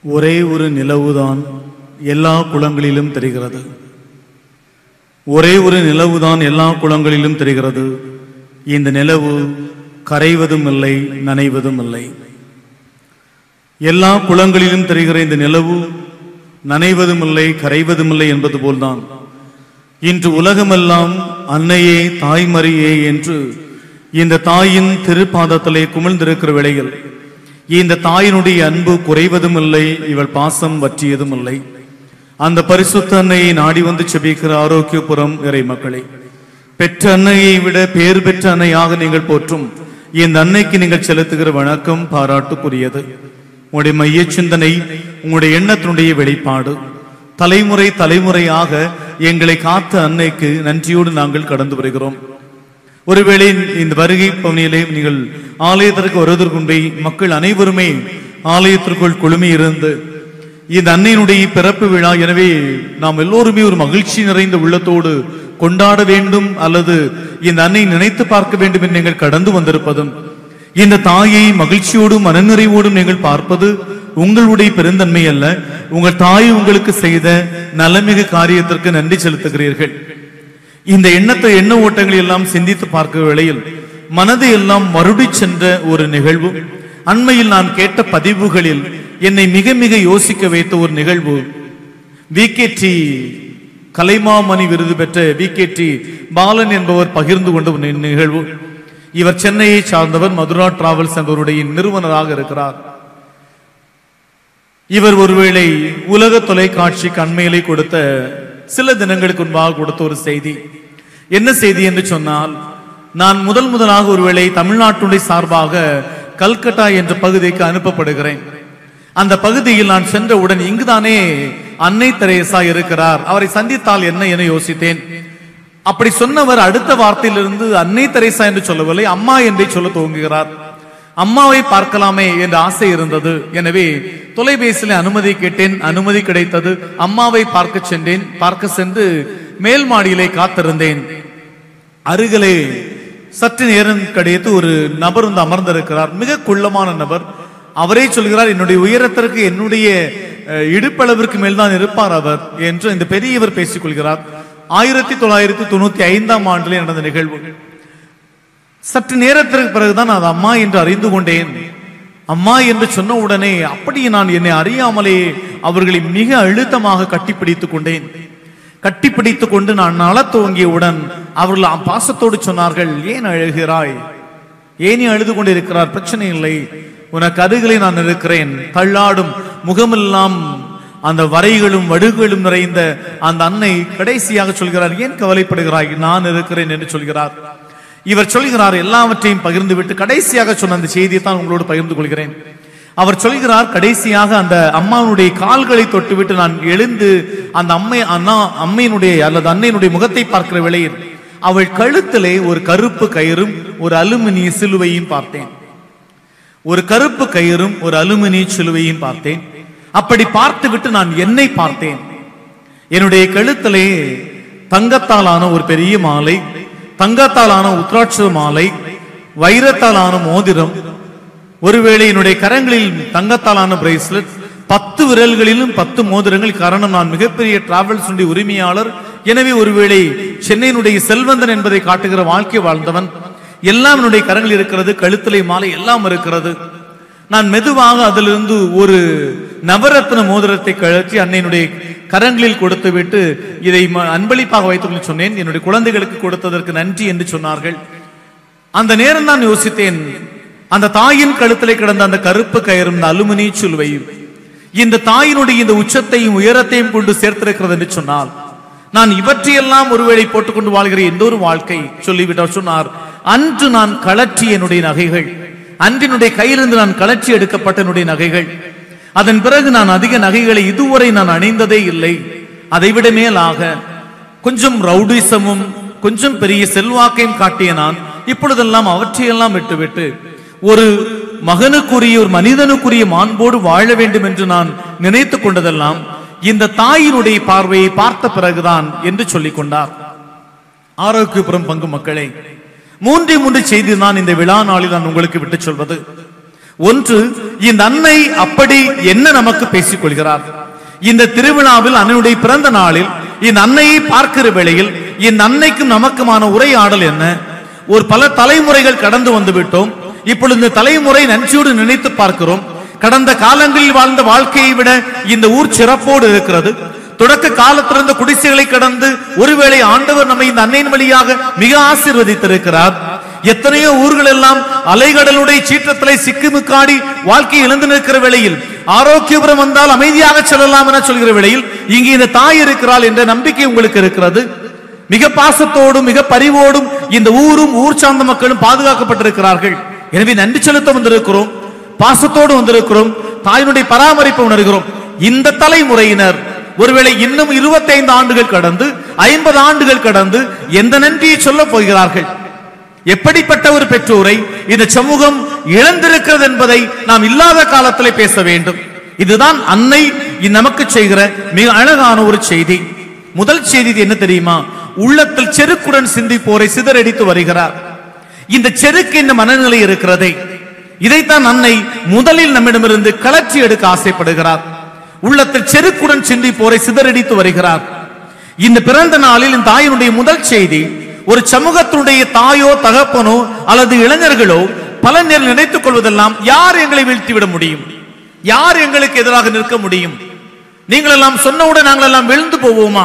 ஒரே ஒரு நிலவுதான் எல்லா குளங்களிலும் தெரிகிறது ஒரே ஒரு நிலவுதான் எல்லா குளங்களிலும் தெரிகிறது இந்த நிலவு கரைவதும் இல்லை நனைவதும் இல்லை எல்லா குளங்களிலும் தெரிகிற இந்த நிலவு நனைவதும் இல்லை கரைவதும் இல்லை என்பது போல்தான் இன்று உலகமெல்லாம் அன்னையே தாய்மறியே என்று இந்த தாயின் திருப்பாதத்திலே குமிழ்ந்திருக்கிற வேளையில் இந்த தாயினுடைய அன்பு குறைவதும் இல்லை இவள் பாசம் வற்றியதும் இல்லை அந்த பரிசுத்த அன்னையை நாடி வந்து செபிக்கிற ஆரோக்கியபுரம் இறை மக்களே பெற்ற அன்னையை விட பேர் பெற்ற அன்னையாக நீங்கள் போற்றும் இந்த அன்னைக்கு நீங்கள் செலுத்துகிற வணக்கம் பாராட்டுக்குரியது உங்களுடைய மைய சிந்தனை உங்களுடைய எண்ணத்தினுடைய வெளிப்பாடு தலைமுறை தலைமுறையாக எங்களை காத்த அன்னைக்கு நன்றியோடு நாங்கள் கடந்து வருகிறோம் ஒருவேளை இந்த வருகை பவனியிலே நீங்கள் ஆலயத்திற்கு வருவதற்குண்டே மக்கள் அனைவருமே ஆலயத்திற்குள் குழுமி இருந்து இந்த அன்னையினுடைய பிறப்பு விழா எனவே நாம் எல்லோருமே ஒரு மகிழ்ச்சி நிறைந்த உள்ளத்தோடு கொண்டாட வேண்டும் அல்லது இந்த அன்னை நினைத்து பார்க்க வேண்டும் என்று நீங்கள் கடந்து வந்திருப்பதும் இந்த தாயை மகிழ்ச்சியோடும் மனநிறைவோடும் நீங்கள் பார்ப்பது உங்களுடைய பெருந்தன்மை அல்ல உங்கள் தாய் உங்களுக்கு செய்த நலமிகு காரியத்திற்கு நன்றி செலுத்துகிறீர்கள் இந்த எண்ணத்தை எண்ண ஓட்டங்களை எல்லாம் சிந்தித்து பார்க்க வேளையில் மனதை எல்லாம் மறுடி சென்ற ஒரு நிகழ்வு அண்மையில் நான் கேட்ட பதிவுகளில் என்னை மிக மிக யோசிக்க வைத்த ஒரு நிகழ்வு விகேடி கலைமாமணி விருது பெற்ற விகேடி பாலன் என்பவர் பகிர்ந்து கொண்ட ஒரு நி- நிகழ்வு இவர் சென்னையை சார்ந்தவர் மதுரா டிராவல்ஸ் என்பவருடைய நிறுவனராக இருக்கிறார் இவர் ஒருவேளை உலக தொலைக்காட்சிக்கு அண்மையிலே கொடுத்த சில தினங்களுக்கு முன்பாக கொடுத்த ஒரு செய்தி என்ன செய்தி என்று சொன்னால் நான் முதல் முதலாக ஒருவேளை தமிழ்நாட்டுடைய சார்பாக கல்கட்டா என்ற பகுதிக்கு அனுப்பப்படுகிறேன் அந்த பகுதியில் நான் சென்றவுடன் இங்குதானே அன்னை தெரேசா இருக்கிறார் அவரை சந்தித்தால் என்ன என யோசித்தேன் அப்படி சொன்னவர் அடுத்த வார்த்தையிலிருந்து அன்னை தெரேசா என்று சொல்லவில்லை அம்மா என்றே சொல்ல துவங்குகிறார் அம்மாவை பார்க்கலாமே என்ற ஆசை இருந்தது எனவே தொலைபேசியில் அனுமதி கேட்டேன் அனுமதி கிடைத்தது அம்மாவை பார்க்க சென்றேன் பார்க்க சென்று மேல் மாடியிலே காத்திருந்தேன் அருகிலே சற்று நேரம் கழித்து ஒரு நபர் வந்து அமர்ந்திருக்கிறார் மிக குள்ளமான நபர் அவரே சொல்கிறார் என்னுடைய உயரத்திற்கு என்னுடைய அஹ், இடுப்பளவிற்கு மேல்தான் இருப்பார் அவர் என்று இந்த பெரியவர் பேசிக் கொள்கிறார் ஆயிரத்தி தொள்ளாயிரத்தி தொண்ணூத்தி ஐந்தாம் ஆண்டிலே நடந்த நிகழ்வு சற்று நேரத்திற்கு பிறகுதான் அது அம்மா என்று அறிந்து கொண்டேன் அம்மா என்று சொன்ன உடனே அப்படி நான் என்னை அறியாமலே அவர்களை மிக அழுத்தமாக கட்டிப்பிடித்துக் கொண்டேன் கட்டிப்பிடித்துக் கொண்டு நான் நலத் துவங்கியவுடன் அவர்கள் பாசத்தோடு சொன்னார்கள் ஏன் அழுகிறாய் ஏன் நீ அழுது கொண்டிருக்கிறார் பிரச்சனை இல்லை உனக்கு அருகிலே நான் இருக்கிறேன் தள்ளாடும் முகமெல்லாம் அந்த வரைகளும் வடுகளும் நிறைந்த அந்த அன்னை கடைசியாக சொல்கிறார் ஏன் கவலைப்படுகிறாய் நான் இருக்கிறேன் என்று சொல்கிறார் இவர் சொல்கிறார் எல்லாவற்றையும் பகிர்ந்து விட்டு கடைசியாக சொன்ன அந்த செய்தியை தான் உங்களோடு பகிர்ந்து கொள்கிறேன் அவர் சொல்கிறார் கடைசியாக அந்த அம்மாவுடைய கால்களை தொட்டுவிட்டு நான் எழுந்து அந்த அம்மை அண்ணா அம்மையினுடைய அல்லது அன்னையினுடைய முகத்தை பார்க்கிற வேளையில் அவள் கழுத்திலே ஒரு கருப்பு கயிறும் ஒரு அலுமினிய சிலுவையும் பார்த்தேன் ஒரு கருப்பு கயிறும் ஒரு அலுமினிய சிலுவையும் பார்த்தேன் அப்படி பார்த்துவிட்டு நான் என்னை பார்த்தேன் என்னுடைய கழுத்திலே தங்கத்தாலான ஒரு பெரிய மாலை தங்கத்தாலான உத்ராட்ச மாலை வைரத்தாலான மோதிரம் ஒருவேளை என்னுடைய கரங்களில் தங்கத்தாலான பிரேஸ்லெட் பத்து விரல்களிலும் பத்து மோதிரங்கள் காரணம் நான் மிகப்பெரிய டிராவல்ஸ் உரிமையாளர் எனவே ஒருவேளை சென்னையினுடைய செல்வந்தன் என்பதை காட்டுகிற வாழ்க்கை வாழ்ந்தவன் எல்லாம் என்னுடைய கரங்களில் இருக்கிறது கழுத்திலே மாலை எல்லாம் இருக்கிறது நான் மெதுவாக அதிலிருந்து ஒரு நவரத்ன மோதிரத்தை கழற்றி அன்னையினுடைய கரங்களில் கொடுத்து விட்டு இதை ம- அன்பளிப்பாக வைத்துக் கொள்ள சொன்னேன் என்னுடைய குழந்தைகளுக்கு கொடுத்ததற்கு நன்றி என்று சொன்னார்கள் அந்த நேரம் நான் யோசித்தேன் அந்த தாயின் கழுத்திலே கிடந்த அந்த கருப்பு கயிறும் இந்த அலுமினி சிலுவையும் இந்த தாயினுடைய இந்த உச்சத்தையும் உயரத்தையும் கொண்டு சேர்த்திருக்கிறது என்று சொன்னால் நான் இவற்றையெல்லாம் ஒருவேளை போட்டுக்கொண்டு வாழ்கிற எந்த ஒரு வாழ்க்கை சொல்லிவிட்டார் சொன்னார் அன்று நான் கலற்றிய என்னுடைய நகைகள் அன்றினுடைய கையிலிருந்து நான் கலற்றி எடுக்கப்பட்ட என்னுடைய நகைகள் அதன் பிறகு நான் அதிக நகைகளை இதுவரை நான் அணிந்ததே இல்லை அதைவிட மேலாக கொஞ்சம் ரவுடிசமும் கொஞ்சம் பெரிய செல்வாக்கையும் காட்டிய நான் இப்பொழுதெல்லாம் அவற்றையெல்லாம் விட்டுவிட்டு ஒரு மகனுக்குரிய ஒரு மனிதனுக்குரிய மாண்போடு வாழ வேண்டும் என்று நான் நினைத்துக் கொண்டதெல்லாம் இந்த தாயினுடைய பார்வையை பார்த்த பிறகுதான் என்று சொல்லிக் கொண்டார் ஆரோக்கியபுரம் பங்கு மக்களே மூன்றே மூன்று செய்தி நான் இந்த விழா நாளில் நான் உங்களுக்கு விட்டு சொல்வது ஒன்று இந்த அன்னை அப்படி என்ன நமக்கு பேசிக் கொள்கிறார் இந்த திருவிழாவில் அன்னையுடைய பிறந்த நாளில் இந்த அன்னையை பார்க்கிற வேளையில் இந்த அன்னைக்கும் நமக்குமான உரையாடல் என்ன ஒரு பல தலைமுறைகள் கடந்து வந்து விட்டோம் இப்பொழுது இந்த தலைமுறை நன்றியோடு நினைத்து பார்க்கிறோம் கடந்த காலங்களில் வாழ்ந்த வாழ்க்கையை விட இந்த ஊர் சிறப்போடு இருக்கிறது தொடக்க காலத்திலிருந்த குடிசைகளை கடந்து ஒருவேளை ஆண்டவர் நம்மை இந்த அன்னையின் வழியாக மிக ஆசீர்வதித்திருக்கிறார் எத்தனையோ ஊர்கள் எல்லாம் அலைகடலுடைய சீற்றத்திலே சிக்குமுக்காடி வாழ்க்கை இழந்து நிற்கிற வேளையில் ஆரோக்கியபுரம் வந்தால் அமைதியாக செல்லலாம் என சொல்கிற வேளையில் இங்கே இந்த தாய் இருக்கிறாள் என்ற நம்பிக்கை உங்களுக்கு இருக்கிறது மிக பாசத்தோடும் மிக பரிவோடும் இந்த ஊரும் ஊர் சார்ந்த மக்களும் பாதுகாக்கப்பட்டிருக்கிறார்கள் எனவே நன்றி செலுத்த வந்திருக்கிறோம் பாசத்தோடு வந்திருக்கிறோம் தாயினுடைய பராமரிப்பு உணர்கிறோம் இந்த தலைமுறையினர் ஒருவேளை இன்னும் 25 ஆண்டுகள் கடந்து ஐம்பது ஆண்டுகள் கடந்து எந்த நன்றியை சொல்ல போகிறார்கள் எப்படிப்பட்ட ஒரு பெற்றோரை இந்த சமூகம் இழந்திருக்கிறது என்பதை நாம் இல்லாத காலத்திலே பேச வேண்டும் இதுதான் அன்னை நமக்கு செய்கிற மிக அழகான ஒரு செய்தி முதல் செய்தி என்ன தெரியுமா உள்ளத்தில் செருக்குடன் சிந்திப்போரை சிதறடித்து வருகிறார் இந்த செருக்கு என்ன மனநிலை இருக்கிறதே இதைத்தான் அன்னை முதலில் நம்மிடமிருந்து கலற்றி எடுக்க ஆசைப்படுகிறார் உள்ளத்தில் செருக்குடன் சிந்திப்போரை சிதறடித்து வருகிறார் இந்த பிறந்த நாளில் இந்த தாயினுடைய முதல் செய்தி ஒரு சமூகத்தினுடைய தாயோ தகப்பனோ அல்லது இளைஞர்களோ பல நேரம் நினைத்துக் கொள்வதெல்லாம் யார் எங்களை வீழ்த்தி விட முடியும் யார் எங்களுக்கு எதிராக நிற்க முடியும் நீங்கள் எல்லாம் சொன்னவுடன் நாங்கள் எல்லாம் விழுந்து போவோமா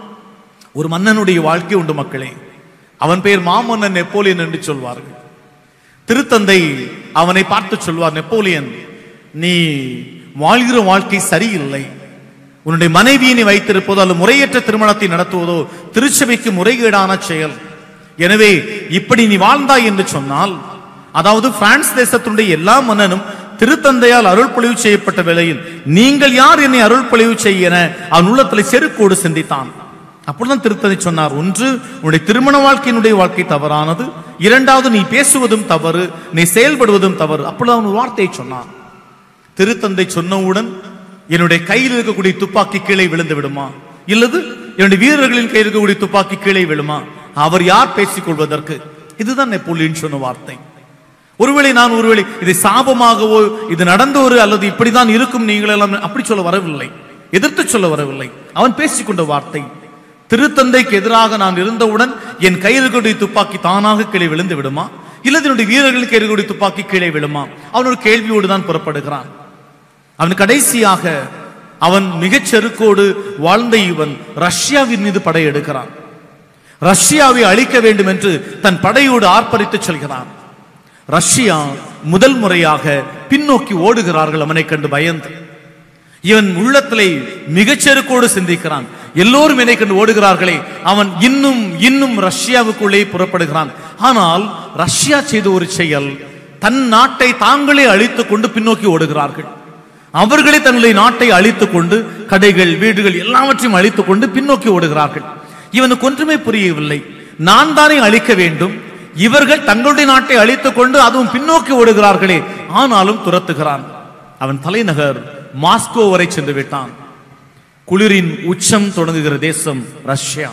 ஒரு மன்னனுடைய வாழ்க்கை உண்டு மக்களே அவன் பெயர் மாமன்னன் நெப்போலியன் என்று சொல்வார்கள் திருத்தந்தை அவனை பார்த்து சொல்வார் நெப்போலியன் நீ வாழ்கிற வாழ்க்கை சரியில்லை உன்னுடைய மனைவியை நீ வைத்திருப்பதோ அல்லது முறையற்ற திருமணத்தை நடத்துவதோ திருச்சபைக்கு முறைகேடான செயல் எனவே இப்படி நீ வாழ்ந்தாய் என்று சொன்னால் அதாவது பிரான்ஸ் தேசத்தினுடைய எல்லா மன்னனும் திருத்தந்தையால் அருள் பொழிவு செய்யப்பட்ட வேளையில் நீங்கள் யார் என்னை அருள் பொழிவு செய்ய என அவன் உள்ளத்தில் செருக்கோடு சிந்தித்தான் அப்பொழுதுதான் திருத்தந்தை சொன்னார் ஒன்று உன்னுடைய திருமண வாழ்க்கையினுடைய வாழ்க்கை தவறானது இரண்டாவது நீ பேசுவதும் தவறு நீ செயல்படுவதும் தவறு அப்பொழுது அவன் ஒரு வார்த்தையை சொன்னான் திருத்தந்தை சொன்னவுடன் என்னுடைய கையில் இருக்கக்கூடிய துப்பாக்கி கீழே விழுந்து விடுமா இல்லது என்னுடைய வீரர்களின் கையில் இருக்கக்கூடிய துப்பாக்கி கீழே விழுமா அவர் யார் பேசிக் கொள்வதற்கு இதுதான் நெப்போலியன் சொன்ன வார்த்தை ஒருவேளை நான் ஒருவேளை இதை சாபமாகவோ இது நடந்த ஒரு அல்லது இப்படிதான் இருக்கும் நீங்கள் எல்லாம் அப்படி சொல்ல வரவில்லை எதிர்த்து சொல்ல வரவில்லை அவன் பேசிக்கொண்ட வார்த்தை திருத்தந்தைக்கு எதிராக நான் இருந்தவுடன் என் கையில் இருக்கக்கூடிய துப்பாக்கி தானாக கீழே விழுந்து விடுமா இல்லது என்னுடைய வீரர்களுக்கு இருக்கக்கூடிய துப்பாக்கி கீழே விழுமா அவன் ஒரு கேள்வியோடு தான் புறப்படுகிறான் அவன் கடைசியாக அவன் மிகச் செருக்கோடு வாழ்ந்த இவன் ரஷ்யாவின் மீது படையெடுக்கிறான் ரஷ்யாவை அழிக்க வேண்டும் என்று தன் படையோடு ஆர்ப்பரித்து செல்கிறான் ரஷ்யா முதல் முறையாக பின்னோக்கி ஓடுகிறார்கள் அவனை கண்டு பயந்து இவன் உள்ளத்திலே மிகச்செருக்கோடு சிந்திக்கிறான் எல்லோரும் என்னை கண்டு ஓடுகிறார்களே அவன் இன்னும் இன்னும் ரஷ்யாவுக்குள்ளே புறப்படுகிறான் ஆனால் ரஷ்யா செய்த ஒரு செயல் தன் நாட்டை தாங்களே அழித்துக் கொண்டு பின்னோக்கி ஓடுகிறார்கள் அவர்களே தங்களுடைய நாட்டை அழித்துக் கொண்டு கடைகள் வீடுகள் எல்லாவற்றையும் அழித்துக் கொண்டு பின்னோக்கி ஓடுகிறார்கள் இவனுக்கு ஒன்றுமே புரியவில்லை நான் தானே அழிக்க வேண்டும் இவர்கள் தங்களுடைய நாட்டை அழித்துக் கொண்டு அதுவும் பின்னோக்கி ஓடுகிறார்களே ஆனாலும் துரத்துகிறான் அவன் தலைநகர் மாஸ்கோ வரை சென்று விட்டான் குளிரின் உச்சம் தொடங்குகிற தேசம் ரஷ்யா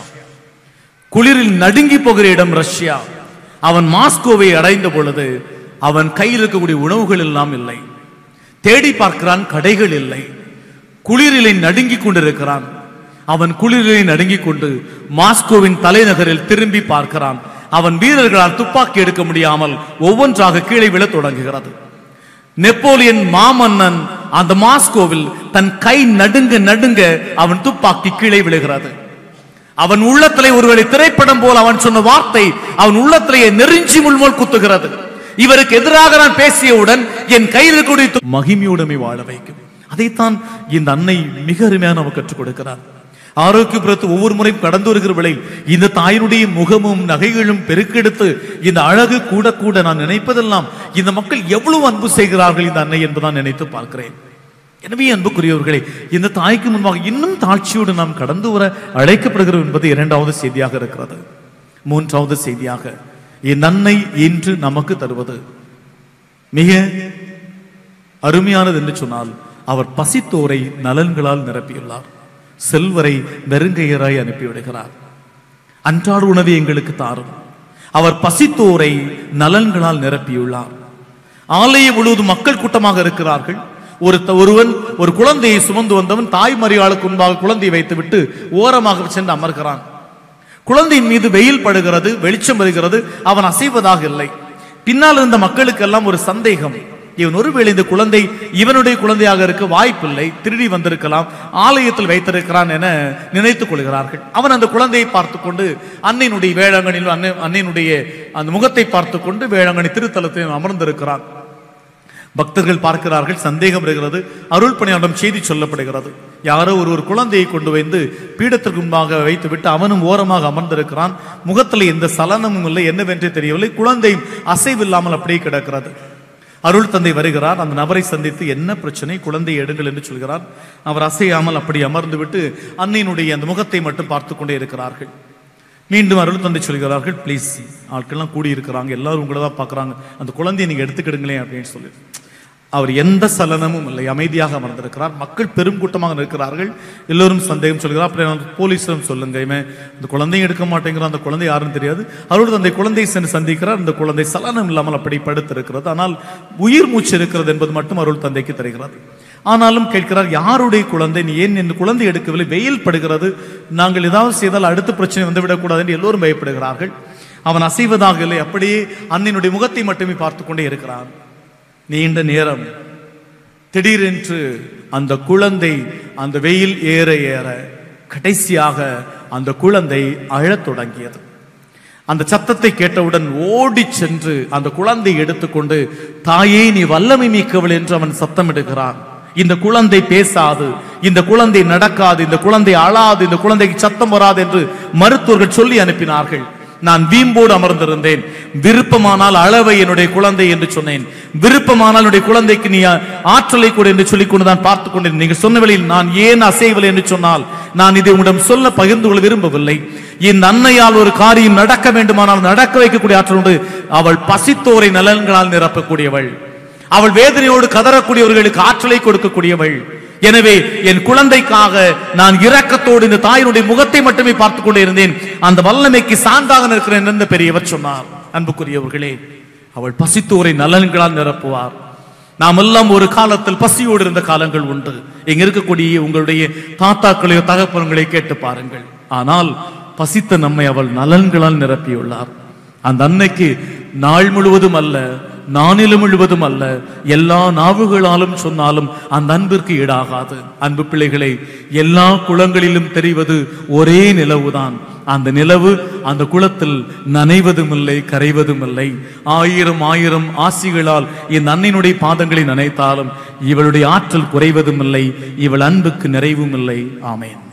குளிரில் நடுங்கி போகிற இடம் ரஷ்யா அவன் மாஸ்கோவை அடைந்த பொழுது அவன் கையில் இருக்கக்கூடிய உணவுகள் எல்லாம் இல்லை தேடி பார்க்கிறான் கடைகள் இல்லை குளிரிலை நடுங்கிக் கொண்டிருக்கிறான் அவன் குளிரிலை நடுங்கிக் கொண்டு மாஸ்கோவின் தலைநகரில் திரும்பி பார்க்கிறான் அவன் வீரர்களால் துப்பாக்கி எடுக்க முடியாமல் ஒவ்வொன்றாக கீழே விழத் தொடங்குகிறது நெப்போலியன் மாமன்னன் அந்த மாஸ்கோவில் தன் கை நடுங்க நடுங்க அவன் துப்பாக்கி கீழே விழுகிறது அவன் உள்ளத்திலே ஒருவேளை திரைப்படம் போல் அவன் சொன்ன வார்த்தை அவன் உள்ளத்திலேயே நெருஞ்சி முள்மோல் குத்துகிறது இவருக்கு எதிராக நான் பேசியவுடன் என் கையில் இருக்கக்கூடிய து- மகிமையுடைமை வாழ வைக்கும் அதைத்தான் இந்த அன்னை மிக அருமையாக நமக்கு கற்றுக் கொடுக்கிறார் ஆரோக்கியபுரத்து ஒவ்வொரு முறையும் கடந்து வருகிற வேளை இந்த தாயினுடைய முகமும் நகைகளும் பெருக்கெடுத்து இந்த அழகு கூட கூட நான் நினைப்பதெல்லாம் இந்த மக்கள் எவ்வளவு அன்பு செய்கிறார்கள் இந்த அன்னை என்பதான் நினைத்து பார்க்கிறேன் எனவே அன்புக்குரியவர்களே இந்த தாய்க்கு முன்பாக இன்னும் தாழ்ச்சியோடு நாம் கடந்து வர அழைக்கப்படுகிறோம் என்பது இரண்டாவது செய்தியாக இருக்கிறது மூன்றாவது செய்தியாக என் அன்னை இன்று நமக்கு தருவது மிக அருமையானது என்று சொன்னால் அவர் பசித்தோரை நலன்களால் நிரப்பியுள்ளார் செல்வரை நெருங்கையராய் அனுப்பிவிடுகிறார் அன்றாட உணவை எங்களுக்கு தாரும் அவர் பசித்தோரை நலன்களால் நிரப்பியுள்ளார் ஆலயம் முழுவதும் மக்கள் கூட்டமாக இருக்கிறார்கள் ஒரு ஒருவன் ஒரு குழந்தையை சுமந்து வந்தவன் தாய் மரியாளுக்கு முன்பாக குழந்தையை வைத்துவிட்டு ஓரமாக சென்று அமர்கிறான் குழந்தையின் மீது வெயில் படுகிறது வெளிச்சம் வருகிறது அவன் அசைவதாக இல்லை பின்னால் இருந்த மக்களுக்கெல்லாம் ஒரு சந்தேகம் இவன் ஒருவேளை இந்த குழந்தை இவனுடைய குழந்தையாக இருக்க வாய்ப்பில்லை திருடி வந்திருக்கலாம் ஆலயத்தில் வைத்திருக்கிறான் என நினைத்துக் கொள்கிறார்கள் அவன் அந்த குழந்தையை பார்த்து கொண்டு அன்னையினுடைய வேளாங்கண்ணில் அன்னை அன்னையினுடைய அந்த முகத்தை பார்த்து கொண்டு வேளாங்கண்ணி திருத்தலத்தில் அமர்ந்திருக்கிறான் பக்தர்கள் பார்க்கிறார்கள் சந்தேகம் வருகிறது அருள் பணியாளரிடம் செய்தி சொல்லப்படுகிறது யாரோ ஒரு ஒரு குழந்தையை கொண்டு வந்து பீடத்திற்கு முன்பாக வைத்துவிட்டு அவனும் ஓரமாக அமர்ந்திருக்கிறான் முகத்தில் எந்த சலனமும் இல்லை என்னவென்றே தெரியவில்லை குழந்தையும் அசைவில்லாமல் அப்படியே கிடக்கிறது அருள் தந்தை வருகிறார் அந்த நபரை சந்தித்து என்ன பிரச்சனை குழந்தை எடுங்கள் என்று சொல்கிறார் அவர் அசையாமல் அப்படி அமர்ந்து விட்டு அன்னையினுடைய அந்த முகத்தை மட்டும் பார்த்து கொண்டே இருக்கிறார்கள் மீண்டும் அருள் தந்தை சொல்கிறார்கள் ப்ளீஸ் ஆட்கள்லாம் கூடி இருக்கிறாங்க எல்லாரும் உங்களை தான் பார்க்குறாங்க அந்த குழந்தையை நீங்க எடுத்துக்கிடுங்களேன் அப்படின்னு சொல்லி அவர் எந்த சலனமும் இல்லை அமைதியாக அமர்ந்திருக்கிறார் மக்கள் பெரும் கூட்டமாக இருக்கிறார்கள் எல்லோரும் சந்தேகம் சொல்கிறார் அப்புறம் வந்து போலீஸிடம் சொல்லுங்க இவன் இந்த குழந்தையும் எடுக்க மாட்டேங்கிறான் அந்த குழந்தை யாருன்னு தெரியாது அருள் தந்தை குழந்தையை சென்று சந்திக்கிறார் அந்த குழந்தை சலனம் இல்லாமல் அப்படி படுத்திருக்கிறது ஆனால் உயிர் மூச்சு இருக்கிறது என்பது மட்டும் அருள் தந்தைக்கு தெரிகிறது ஆனாலும் கேட்கிறார் யாருடைய குழந்தை நீ ஏன் இந்த குழந்தை எடுக்கவில்லை வெயில் படுகிறது நாங்கள் ஏதாவது செய்தால் அடுத்த பிரச்சனை வந்துவிடக்கூடாது என்று எல்லோரும் பயப்படுகிறார்கள் அவன் அசைவதாக இல்லை அப்படியே அன்னினுடைய முகத்தை மட்டுமே பார்த்து கொண்டே இருக்கிறான் நீண்ட நேரம் திடீரென்று அந்த குழந்தை அந்த வெயில் ஏற ஏற கடைசியாக அந்த குழந்தை அழத் தொடங்கியது அந்த சத்தத்தை கேட்டவுடன் ஓடி சென்று அந்த குழந்தையை எடுத்துக்கொண்டு தாயே நீ வல்லமை மிக்கவள் என்று அவன் சத்தமிடுகிறான் இந்த குழந்தை பேசாது இந்த குழந்தை நடக்காது இந்த குழந்தை அழாது இந்த குழந்தைக்கு சத்தம் வராது என்று மருத்துவர்கள் சொல்லி அனுப்பினார்கள் நான் வீம்போடு அமர்ந்திருந்தேன் விருப்பமானால் அளவை என்னுடைய குழந்தை என்று சொன்னேன் விருப்பமானால் என்னுடைய குழந்தைக்கு நீ ஆற்றலை கூட என்று சொல்லிக் கொண்டு நான் பார்த்துக் கொண்டேன் நீங்கள் சொன்ன வேளையில் நான் ஏன் அசையவில்லை என்று சொன்னால் நான் இதை உங்களிடம் சொல்ல பகிர்ந்து கொள்ள விரும்பவில்லை இந்த அன்னையால் ஒரு காரியம் நடக்க வேண்டுமானால் நடக்க வைக்கக்கூடிய ஆற்றல் உண்டு அவள் பசித்தோரை நலன்களால் நிரப்பக்கூடியவள் அவள் வேதனையோடு கதறக்கூடியவர்களுக்கு ஆற்றலை கொடுக்கக்கூடியவள் எனவே என் குழந்தைக்காக நான் இரக்கத்தோடு இந்த தாயினுடைய முகத்தை மட்டுமே பார்த்துக் கொண்டே இருந்தேன் அந்த வல்லமைக்கு சான்றாக நிற்கிறேன் என்று பெரியவர் சொன்னார் அன்புக்குரியவர்களே அவள் பசித்தோரை நலன்களால் நிரப்புவார் நாம் எல்லாம் ஒரு காலத்தில் பசியோடு இருந்த காலங்கள் உண்டு இங்க இருக்கக்கூடிய உங்களுடைய தாத்தாக்களையோ தகப்பன்களையோ கேட்டு பாருங்கள் ஆனால் பசித்த நம்மை அவள் நலன்களால் நிரப்பியுள்ளார் அந்த அன்னைக்கு நாள் முழுவதும் அல்ல நானிலும் முழுவதும் அல்ல எல்லா நாவுகளாலும் சொன்னாலும் அந்த அன்பிற்கு ஈடாகாது அன்பு பிள்ளைகளை எல்லா குளங்களிலும் தெரிவது ஒரே நிலவுதான் அந்த நிலவு அந்த குளத்தில் நனைவதும் இல்லை கரைவதும் இல்லை ஆயிரம் ஆயிரம் ஆசிகளால் இந்த அன்னையினுடைய பாதங்களை நனைத்தாலும் இவளுடைய ஆற்றல் குறைவதும் இல்லை இவள் அன்புக்கு நிறைவும் இல்லை ஆமேன்